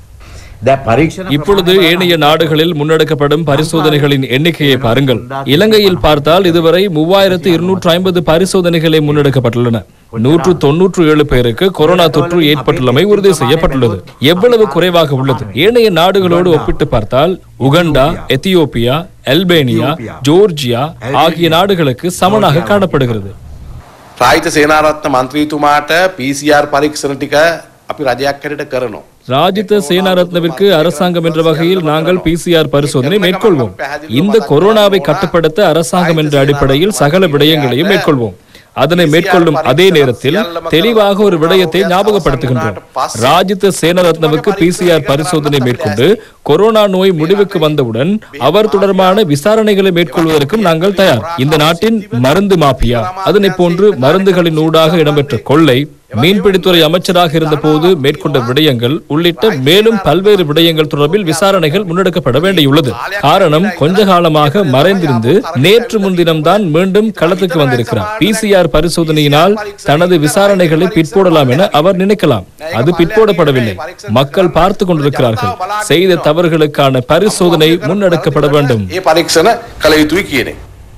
இப்பொழுது ஏனைய நாடுகளில் முன்னெடுக்கப்படும் பரிசோதனைகளின் எண்ணிக்கையை பாருங்கள் இலங்கையில் பார்த்தால் இதுவரை மூவாயிரத்து இருநூற்று ஐம்பது பரிசோதனைகளே முன்னெடுக்கப்பட்டுள்ளன நூற்று தொன்னூற்று ஏழு பேருக்கு கொரோனா தொற்று ஏற்பட்டுள்ளமை உறுதி செய்யப்பட்டுள்ளது எவ்வளவு குறைவாக உள்ளது ஏனைய நாடுகளோடு ஒப்பிட்டு பார்த்தால் உகண்டா எத்தியோப்பியா அல்பேனியா ஜோர்ஜியா ஆகிய நாடுகளுக்கு சமனாக காணப்படுகிறது රාහිත සේනාරත්න මන්ත්‍රීතුමාට PCR පරීක්ෂණ ටික අපි රජයක් හැටියට කරනවා. ராஜித சேனாரத்னவிற்கு அரசாங்கம் என்ற வகையில் நாங்கள் பிசிஆர் பரிசோதனை மேற்கொள்வோம் இந்த கொரோனாவை கட்டுப்படுத்த அரசாங்கம் என்ற அடிப்படையில் சகல விடயங்களையும் மேற்கொள்வோம் அதனை மேற்கொள்ளும் அதே நேரத்தில் தெளிவாக ஒரு விடயத்தை ஞாபகப்படுத்துகின்றோம் ராஜித சேனரத்னவுக்கு பிசிஆர் பரிசோதனை மேற்கொண்டு கொரோனா நோய் முடிவுக்கு வந்தவுடன் அவர் தொடர்பான விசாரணைகளை மேற்கொள்வதற்கும் நாங்கள் தயார் இந்த நாட்டின் மருந்து மாபியா அதனை போன்று மருந்துகளின் ஊடாக இடம்பெற்ற கொள்ளை மீன்பிடித்துறை அமைச்சராக இருந்தபோது மேற்கொண்ட விடயங்கள் உள்ளிட்ட மேலும் பல்வேறு விடயங்கள் தொடர்பில் விசாரணைகள் முன்னெடுக்கப்பட வேண்டியுள்ளது காரணம் கொஞ்ச காலமாக மறைந்திருந்து நேற்று முன்தினம்தான் மீண்டும் களத்துக்கு வந்திருக்கிறார் பிசிஆர் பரிசோதனையினால் தனது விசாரணைகளை பிற்போடலாம் என அவர் நினைக்கலாம் அது பிற்போடப்படவில்லை மக்கள் பார்த்து கொண்டிருக்கிறார்கள் செய்த தவறுகளுக்கான பரிசோதனை முன்னெடுக்கப்பட வேண்டும் ඒ පරීක්ෂණ කළ යුතුයි කියනෙ.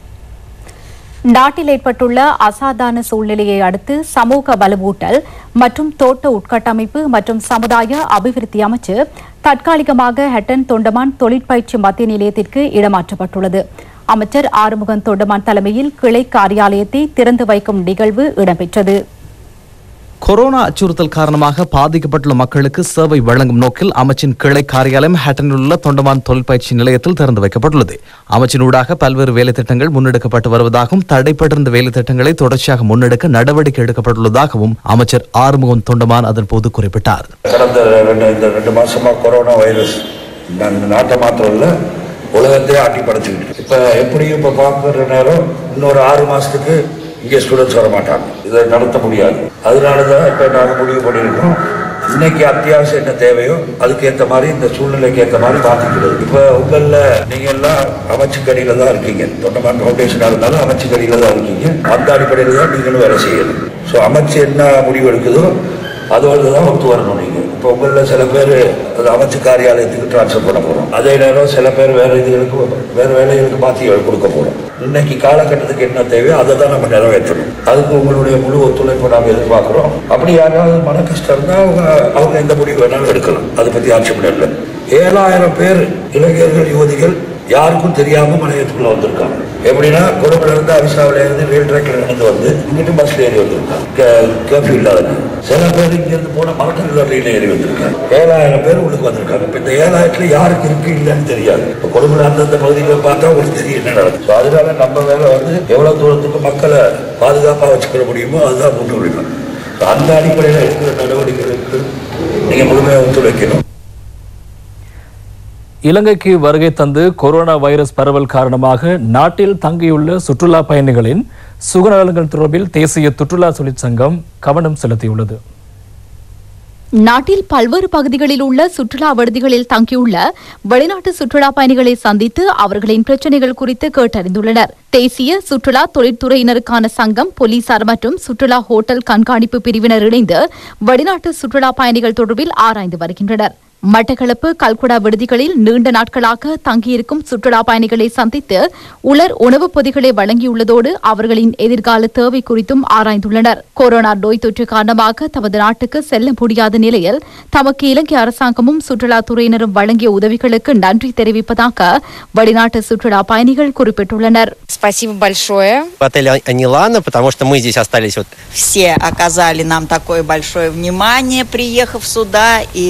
நாட்டில் ஏற்பட்டுள்ள அசாதாரண சூழ்நிலையை அடுத்து சமூக வலுவூட்டல் மற்றும் தோட்ட உட்கட்டமைப்பு மற்றும் சமுதாய அபிவிருத்தி அமைச்சு தற்காலிகமாக ஹட்டன் தொண்டமான் தொழிற்பயிற்சி மத்திய நிலையத்திற்கு இடமாற்றப்பட்டுள்ளது அமைச்சர் ஆறுமுகன் தொண்டமான் தலைமையில் கிளை காரியாலயத்தை திறந்து வைக்கும் நிகழ்வு இடம்பெற்றது கொரோனா அச்சுறுத்தல் காரணமாக பாதிக்கப்பட்டுள்ள மக்களுக்கு சேவை வழங்கும் நோக்கில் அமைச்சின் கிளை காரியாலயம் ஹேட்டனில் உள்ள தொண்டமான் தொழிற்பயிற்சி நிலையத்தில் திறந்து வைக்கப்பட்டுள்ளது அமைச்சினூடாக பல்வேறு வேலை திட்டங்கள் முன்னெடுக்கப்பட்டு வருவதாகவும் தடைப்பட்டிருந்த வேலை திட்டங்களை தொடர்ச்சியாக முன்னெடுக்க நடவடிக்கை எடுக்கப்பட்டுள்ளதாகவும் அமைச்சர் ஆறுமுகம் தொண்டமான் அதன் போது குறிப்பிட்டார் கடந்த ரெண்டு இந்த ரெண்டு மாசமா கொரோனா வைரஸ் நா- நாட்டை மாத்திரம் இல்ல உலகத்தையே ஆட்டி படைச்சுக்கிட்டு இப்ப எப்படியும் இப்ப பார்க்குற நேரம் இன்னொரு ஆறு மாசத்துக்கு இங்கே ஸ்டூடெண்ட்ஸ் வர மாட்டாங்க இதை நடத்த முடியாது அதனாலதான் இப்ப நாங்க முடிவு பண்ணியிருக்கோம் இன்னைக்கு அத்தியாவசியம் என்ன தேவையோ அதுக்கு ஏத்த மாதிரி இந்த சூழ்நிலைக்கு ஏத்த மாதிரி மாத்திக்கிறது இப்ப உங்கள நீங்க எல்லாம் அமைச்சுக்கடியில தான் இருக்கீங்க தொண்டமான் ஃபவுண்டேஷனா இருந்தாலும் அமைச்சுக்கடியில தான் இருக்கீங்க அந்த அடிப்படையில தான் நீங்களும் வேலை செய்யணும் ஸோ அமைச்சு என்ன முடிவு எடுக்குதோ அதோடு தான் ஒத்து வரணும் நீங்க இப்போ உங்களில் சில பேர் அது அமைச்சு காரியாலயத்துக்கு ட்ரான்ஸ்ஃபர் பண்ண போறோம் அதே நேரம் சில பேர் வேற இதுகளுக்கு வேற வேலைகளுக்கு மாற்றி கொடுக்க போறோம் இன்னைக்கு காலகட்டத்துக்கு என்ன தேவையோ அதை தான் நம்ம நிறைவேற்றணும் அதுக்கு உங்களுடைய முழு ஒத்துழைப்பை நாம் எதிர்பார்க்கிறோம் அப்படி யாராவது மன கஷ்டம் இருந்தால் அவங்க அவங்க எந்த முடிவு வேணாலும் எடுக்கலாம் அதை பற்றி ஆட்சேபணம் இல்லை ஏழாயிரம் பேர் இளைஞர்கள் யுவதிகள் யாருக்கும் தெரியாம மலையத்துக்குள்ள வந்திருக்காங்க எப்படின்னா கொழும்புல இருந்து அரிசாவில இருந்து ரயில் ட்ராக்ல நடந்து வந்து இங்கிட்டு பஸ்ல ஏறி வந்திருக்காங்க கேர்ஃபியூ இல்லாத சில பேர் இங்க இருந்து போன மரக்கல் ரயில ஏறி வந்திருக்காங்க ஏழாயிரம் பேர் உள்ளுக்கு வந்திருக்காங்க இப்ப இந்த ஏழாயிரத்துல யாருக்கு இருக்கு இல்லைன்னு தெரியாது இப்ப கொழும்புல அந்தந்த பகுதியில் பார்த்தா உங்களுக்கு தெரியும் என்ன நடக்கும் So அதனால நம்ம வேலை வந்து எவ்வளவு தூரத்துக்கு மக்களை பாதுகாப்பா வச்சுக்கிற முடியுமோ அதுதான் முன்னுரிமை So அந்த அடிப்படையில் எடுக்கிற நடவடிக்கைகளுக்கு நீங்க முழுமையாக ஒத்துழைக்கணும் இலங்கைக்கு வருகை தந்து கொரோனா வைரஸ் பரவல் காரணமாக நாட்டில் தங்கியுள்ள சுற்றுலா பயணிகளின் சுகநலன்கள் தொடர்பில் தேசிய சுற்றுலா தொழிற்சங்கம் கவனம் செலுத்தியுள்ளது நாட்டில் பல்வேறு பகுதிகளில் உள்ள சுற்றுலா விடுதிகளில் தங்கியுள்ள வெளிநாட்டு சுற்றுலா பயணிகளை சந்தித்து அவர்களின் பிரச்சனைகள் குறித்து கேட்டறிந்துள்ளனர் தேசிய சுற்றுலா தொழிற்துறையினருக்கான சங்கம் போலீசார் மற்றும் சுற்றுலா ஹோட்டல் கண்காணிப்பு பிரிவினர் இணைந்து வெளிநாட்டு சுற்றுலா பயணிகள் தொடர்பில் ஆராய்ந்து வருகின்றனர் மட்டக்களப்பு கல்குடா விடுதிகளில் நீண்ட நாட்களாக தங்கியிருக்கும் சுற்றுலா பயணிகளை சந்தித்து உலர் உணவுப் பொதிகளை வழங்கியுள்ளதோடு அவர்களின் எதிர்கால தேவை குறித்தும் ஆராய்ந்துள்ளனர் கொரோனா நோய் தொற்று காரணமாக தமது நாட்டுக்கு செல்ல முடியாத நிலையில் தமக்கு இலங்கை அரசாங்கமும் சுற்றுலாத்துறையினரும் வழங்கிய உதவிகளுக்கு நன்றி தெரிவிப்பதாக வெளிநாட்டு சுற்றுலா பயணிகள் குறிப்பிட்டுள்ளனர் Спасибо большое. в отеле Анилана, потому что мы здесь остались вот Все оказали нам такое большое внимание, приехав сюда. И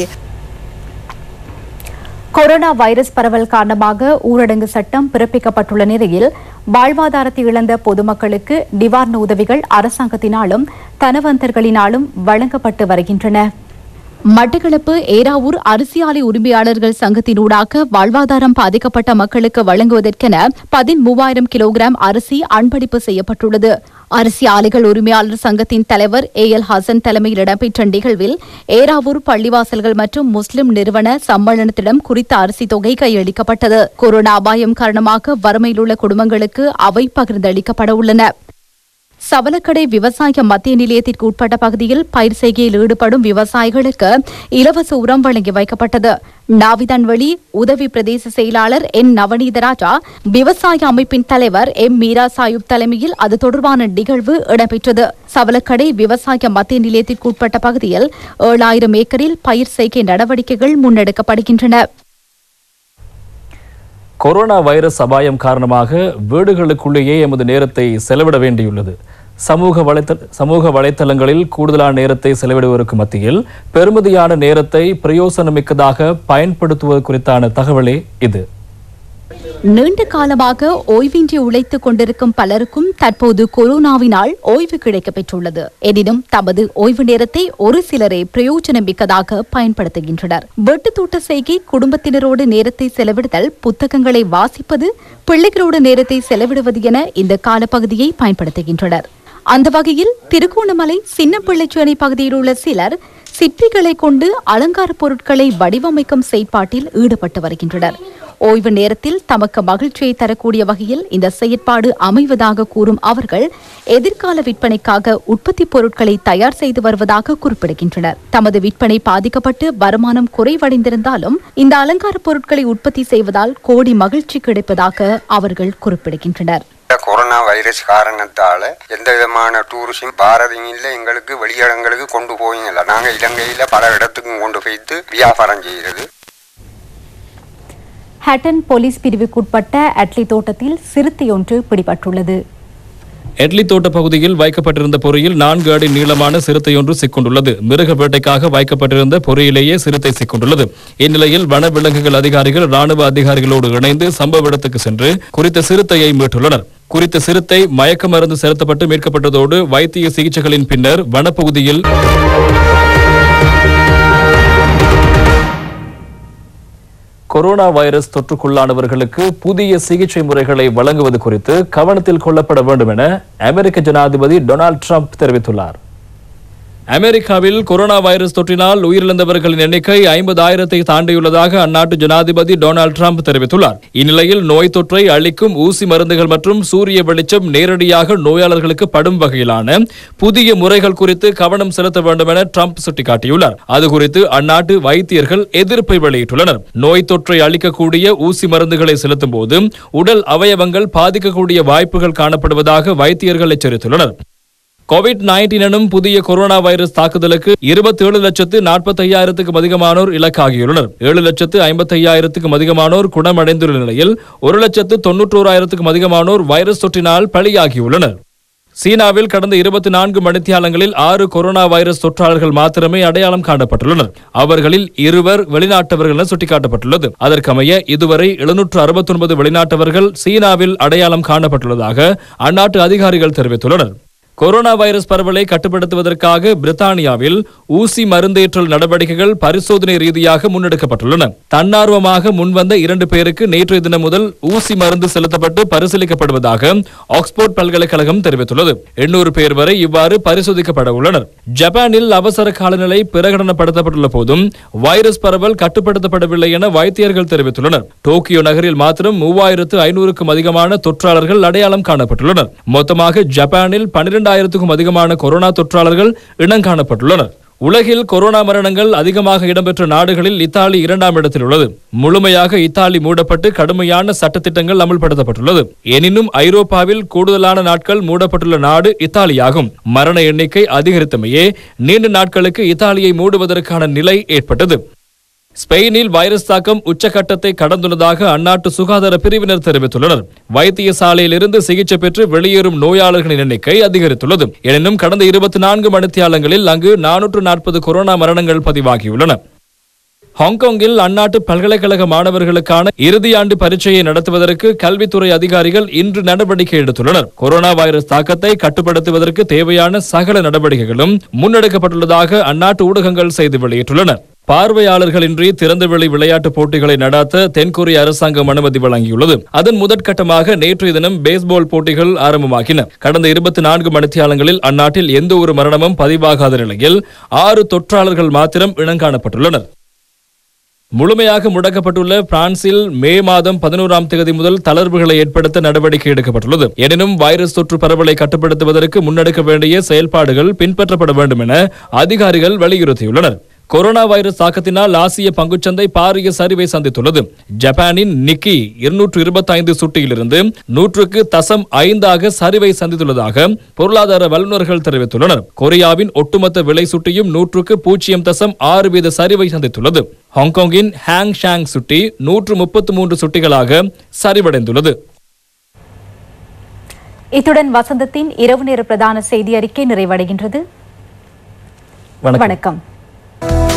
கொரோனா வைரஸ் பரவல் காரணமாக ஊரடங்கு சட்டம் பிறப்பிக்கப்பட்டுள்ள நிலையில் வாழ்வாதாரத்தை இழந்த பொதுமக்களுக்கு நிவாரண உதவிகள் அரசாங்கத்தினாலும் தனவந்தர்களினாலும் வழங்கப்பட்டு வருகின்றன மட்டக்களப்பு ஏராவூர் அரிசி ஆலை உரிமையாளர்கள் சங்கத்தினூடாக வாழ்வாதாரம் பாதிக்கப்பட்ட மக்களுக்கு வழங்குவதற்கென பதிமூவாயிரம் கிலோகிராம் அரிசி அன்பளிப்பு செய்யப்பட்டுள்ளது அரிசி ஆலைகள் உரிமையாளர் சங்கத்தின் தலைவர் ஏ எல் ஹசன் தலைமையில் இடம்பெற்ற நிகழ்வில் ஏராவூர் பள்ளிவாசல்கள் மற்றும் முஸ்லிம் நிறுவன சம்மேளனத்திடம் குறித்த அரிசி தொகை கையளிக்கப்பட்டது கொரோனா அபாயம் காரணமாக வறுமையில் உள்ள குடும்பங்களுக்கு அவை பகிர்ந்தளிக்கப்பட உள்ளன சவலக்கடை விவசாய மத்திய நிலையத்திற்கு உட்பட்ட பகுதியில் பயிர் செய்கையில் ஈடுபடும் விவசாயிகளுக்கு இலவச உரம் வழங்கி வைக்கப்பட்டது நாவிதன்வெளி உதவி பிரதேச செயலாளர் என் நவநீதராஜா விவசாய அமைப்பின் தலைவர் எம் மீரா சாயுப் தலைமையில் அது தொடர்பான நிகழ்வு இடம்பெற்றது சவலக்கடை விவசாய மத்திய நிலையத்திற்கு உட்பட்ட பகுதியில் ஏழாயிரம் ஏக்கரில் பயிர் செய்கை நடவடிக்கைகள் முன்னெடுக்கப்படுகின்றன கொரோனா வைரஸ் அபாயம் காரணமாக வீடுகளுக்குள்ளேயே எமது நேரத்தை செலவிட வேண்டியுள்ளது சமூக வலைத்தள சமூக வலைத்தளங்களில் கூடுதலான நேரத்தை செலவிடுவதற்கு மத்தியில் பெருமதியான நேரத்தை பிரயோசனமிக்கதாக பயன்படுத்துவது குறித்தான தகவலே இது நீண்ட காலமாக ஓய்வின்றி உழைத்துக் கொண்டிருக்கும் பலருக்கும் தற்போது கொரோனாவினால் ஓய்வு கிடைக்கப் பெற்றுள்ளது எனினும் தமது ஓய்வு நேரத்தை ஒரு சிலரே பிரயோஜனமிக்கதாக பயன்படுத்துகின்றனர் வெட்டுத்தோட்ட செய்கை குடும்பத்தினரோடு நேரத்தை செலவிடுதல் புத்தகங்களை வாசிப்பது பிள்ளைகளோடு நேரத்தை செலவிடுவது என இந்த காலப்பகுதியை பயன்படுத்துகின்றனர் அந்த வகையில் திருகோணமலை சின்னப்பிள்ளைச்சேனை பகுதியில் உள்ள சிலர் சிற்பிகளை கொண்டு அலங்கார பொருட்களை வடிவமைக்கும் செயற்பாட்டில் ஈடுபட்டு வருகின்றனர் ஓய்வு நேரத்தில் தமக்கு மகிழ்ச்சியை தரக்கூடிய வகையில் இந்த செயற்பாடு அமைவதாக கூறும் அவர்கள் எதிர்கால விற்பனைக்காக உற்பத்தி பொருட்களை தயார் செய்து வருவதாக குறிப்பிடுகின்றனர் தமது விற்பனை பாதிக்கப்பட்டு வருமானம் குறைவடைந்திருந்தாலும் இந்த அலங்கார பொருட்களை உற்பத்தி செய்வதால் கோடி மகிழ்ச்சி கிடைப்பதாக அவர்கள் குறிப்பிடுகின்றனர் கொரோனா வைரஸ் காரணத்தால எந்த விதமான டூரிஸும் பாரதியும் இல்லை எங்களுக்கு வெளியிடங்களுக்கு கொண்டு போவீங்களா நாங்கள் இலங்கையில பல இடத்துக்கும் கொண்டு போய்த்து வியாபாரம் செய்கிறது ஹட்டன் போலீஸ் பிரிவுக்குட்பட்ட அட்லி தோட்டத்தில் சிறுத்தை ஒன்று பிடிபட்டுள்ளது எட்லி தோட்ட பகுதியில் வைக்கப்பட்டிருந்த பொறியில் நான்கு அடி நீளமான சிறுத்தையொன்று சிக்கொண்டுள்ளது மிருக வேட்டைக்காக வைக்கப்பட்டிருந்த பொறியிலேயே சிறுத்தை சிக்கொண்டுள்ளது இந்நிலையில் வனவிலங்குகள் அதிகாரிகள் ராணுவ அதிகாரிகளோடு இணைந்து சம்பவ இடத்துக்கு சென்று குறித்த சிறுத்தையை மீட்டுள்ளனர் குறித்த சிறுத்தை மயக்க மருந்து செலுத்தப்பட்டு மீட்கப்பட்டதோடு வைத்திய சிகிச்சைகளின் பின்னர் வனப்பகுதியில் கொரோனா வைரஸ் தொற்றுக்குள்ளானவர்களுக்கு புதிய சிகிச்சை முறைகளை வழங்குவது குறித்து கவனத்தில் கொள்ளப்பட வேண்டும் என அமெரிக்க ஜனாதிபதி டொனால்ட் ட்ரம்ப் தெரிவித்துள்ளார் அமெரிக்காவில் கொரோனா வைரஸ் தொற்றினால் உயிரிழந்தவர்களின் எண்ணிக்கை ஐம்பதாயிரத்தை தாண்டியுள்ளதாக அந்நாட்டு ஜனாதிபதி டொனால்ட் ட்ரம்ப் தெரிவித்துள்ளார் இந்நிலையில் நோய் தொற்றை அளிக்கும் ஊசி மருந்துகள் மற்றும் சூரிய வெளிச்சம் நேரடியாக நோயாளர்களுக்கு படும் வகையிலான புதிய முறைகள் குறித்து கவனம் செலுத்த வேண்டும் என ட்ரம்ப் சுட்டிக்காட்டியுள்ளார் அது குறித்து அந்நாட்டு வைத்தியர்கள் எதிர்ப்பை வெளியிட்டுள்ளனர் நோய் தொற்றை அளிக்கக்கூடிய ஊசி மருந்துகளை செலுத்தும் போது உடல் அவயவங்கள் பாதிக்கக்கூடிய வாய்ப்புகள் காணப்படுவதாக வைத்தியர்கள் எச்சரித்துள்ளனர் கோவிட் நைன்டீன் எனும் புதிய கொரோனா வைரஸ் தாக்குதலுக்கு இருபத்தி ஏழு லட்சத்து நாற்பத்தி ஐயாயிரத்துக்கும் அதிகமானோர் இலக்காகியுள்ளனர் ஏழு லட்சத்து ஐம்பத்தி ஐயாயிரத்துக்கும் அதிகமானோர் குணமடைந்துள்ள நிலையில் ஒரு லட்சத்து தொன்னூற்றோராயிரத்துக்கும் அதிகமானோர் வைரஸ் தொற்றினால் பலியாகியுள்ளனர் சீனாவில் கடந்த இருபத்தி நான்கு மணித்தியாலங்களில் ஆறு கொரோனா வைரஸ் தொற்றாளர்கள் மாத்திரமே அடையாளம் காணப்பட்டுள்ளனர் அவர்களில் இருவர் வெளிநாட்டவர்கள் என சுட்டிக்காட்டப்பட்டுள்ளது அதற்கமைய இதுவரை எழுநூற்று அறுபத்தி ஒன்பது வெளிநாட்டவர்கள் சீனாவில் அடையாளம் காணப்பட்டுள்ளதாக அந்நாட்டு அதிகாரிகள் தெரிவித்துள்ளனர் கொரோனா வைரஸ் பரவலை கட்டுப்படுத்துவதற்காக பிரித்தானியாவில் ஊசி மருந்தேற்றல் நடவடிக்கைகள் பரிசோதனை ரீதியாக முன்னெடுக்கப்பட்டுள்ளன தன்னார்வமாக முன்வந்த இரண்டு பேருக்கு நேற்றைய தினம் முதல் ஊசி மருந்து செலுத்தப்பட்டு பரிசீலிக்கப்படுவதாக ஆக்ஸ்போர்ட் பல்கலைக்கழகம் தெரிவித்துள்ளது எண்ணூறு பேர் வரை இவ்வாறு பரிசோதிக்கப்பட உள்ளனர் ஜப்பானில் அவசர காலநிலை பிரகடனப்படுத்தப்பட்டுள்ள போதும் வைரஸ் பரவல் கட்டுப்படுத்தப்படவில்லை என வைத்தியர்கள் தெரிவித்துள்ளனர் டோக்கியோ நகரில் மாத்திரம் மூவாயிரத்து ஐநூறுக்கும் அதிகமான தொற்றாளர்கள் அடையாளம் காணப்பட்டுள்ளனர் மொத்தமாக ஜப்பானில் பன்னிரண்டாயிரத்துக்கும் அதிகமான கொரோனா தொற்றாளர்கள் இனங்காணப்பட்டுள்ளனர் உலகில் கொரோனா மரணங்கள் அதிகமாக இடம்பெற்ற நாடுகளில் இத்தாலி இரண்டாம் இடத்தில் உள்ளது முழுமையாக இத்தாலி மூடப்பட்டு கடுமையான சட்டத்திட்டங்கள் அமல்படுத்தப்பட்டுள்ளது எனினும் ஐரோப்பாவில் கூடுதலான நாட்கள் மூடப்பட்டுள்ள நாடு இத்தாலியாகும் மரண எண்ணிக்கை அதிகரித்தமையே நீண்ட நாட்களுக்கு இத்தாலியை மூடுவதற்கான நிலை ஏற்பட்டது ஸ்பெயினில் வைரஸ் தாக்கம் உச்சகட்டத்தை கடந்துள்ளதாக அந்நாட்டு சுகாதார பிரிவினர் தெரிவித்துள்ளனர் வைத்தியசாலையிலிருந்து சிகிச்சை பெற்று வெளியேறும் நோயாளர்களின் எண்ணிக்கை அதிகரித்துள்ளது எனினும் கடந்த இருபத்தி நான்கு மணித்தியாலங்களில் அங்கு நானூற்று நாற்பது கொரோனா மரணங்கள் பதிவாகியுள்ளன ஹாங்காங்கில் அந்நாட்டு பல்கலைக்கழக மாணவர்களுக்கான இறுதியாண்டு பரீட்சையை நடத்துவதற்கு கல்வித்துறை அதிகாரிகள் இன்று நடவடிக்கை எடுத்துள்ளனர் கொரோனா வைரஸ் தாக்கத்தை கட்டுப்படுத்துவதற்கு தேவையான சகல நடவடிக்கைகளும் முன்னெடுக்கப்பட்டுள்ளதாக அந்நாட்டு ஊடகங்கள் செய்தி வெளியிட்டுள்ளன பார்வையாளர்களின்றி திறந்தவெளி விளையாட்டுப் போட்டிகளை நடாத்த தென்கொரிய அரசாங்கம் அனுமதி வழங்கியுள்ளது அதன் முதற்கட்டமாக நேற்றைய தினம் பேஸ்பால் போட்டிகள் ஆரம்பமாகின கடந்த இருபத்தி நான்கு மணித்தியாலங்களில் அந்நாட்டில் எந்த ஒரு மரணமும் பதிவாகாத நிலையில் ஆறு தொற்றாளர்கள் மாத்திரம் இனங்காணப்பட்டுள்ளனர் முழுமையாக முடக்கப்பட்டுள்ள பிரான்சில் மே மாதம் பதினோராம் தேதி முதல் தளர்வுகளை ஏற்படுத்த நடவடிக்கை எடுக்கப்பட்டுள்ளது எனினும் வைரஸ் தொற்று பரவலை கட்டுப்படுத்துவதற்கு முன்னெடுக்க வேண்டிய செயல்பாடுகள் பின்பற்றப்பட வேண்டும் என அதிகாரிகள் வலியுறுத்தியுள்ளனர் கொரோனா வைரஸ் தாக்கத்தினால் ஆசிய பங்குச்சந்தை பாரிய சரிவை சந்தித்துள்ளது ஜப்பானின் நிக்கி இருநூற்று இருபத்தி ஐந்து சுட்டியிலிருந்து நூற்றுக்கு தசம் ஐந்தாக சரிவை சந்தித்துள்ளதாக பொருளாதார வல்லுநர்கள் தெரிவித்துள்ளனர் கொரியாவின் ஒட்டுமொத்த விலை சுட்டியும் நூற்றுக்கு பூஜ்ஜியம் தசம் ஆறு வீத சரிவை சந்தித்துள்ளது ஹாங்காங்கின் ஹாங் ஷாங் சுட்டி நூற்று முப்பத்து மூன்று சுட்டிகளாக சரிவடைந்துள்ளது இத்துடன் வசந்தத்தின் இரவு நேர பிரதான செய்தி அறிக்கை நிறைவடைகின்றது வணக்கம் வணக்கம்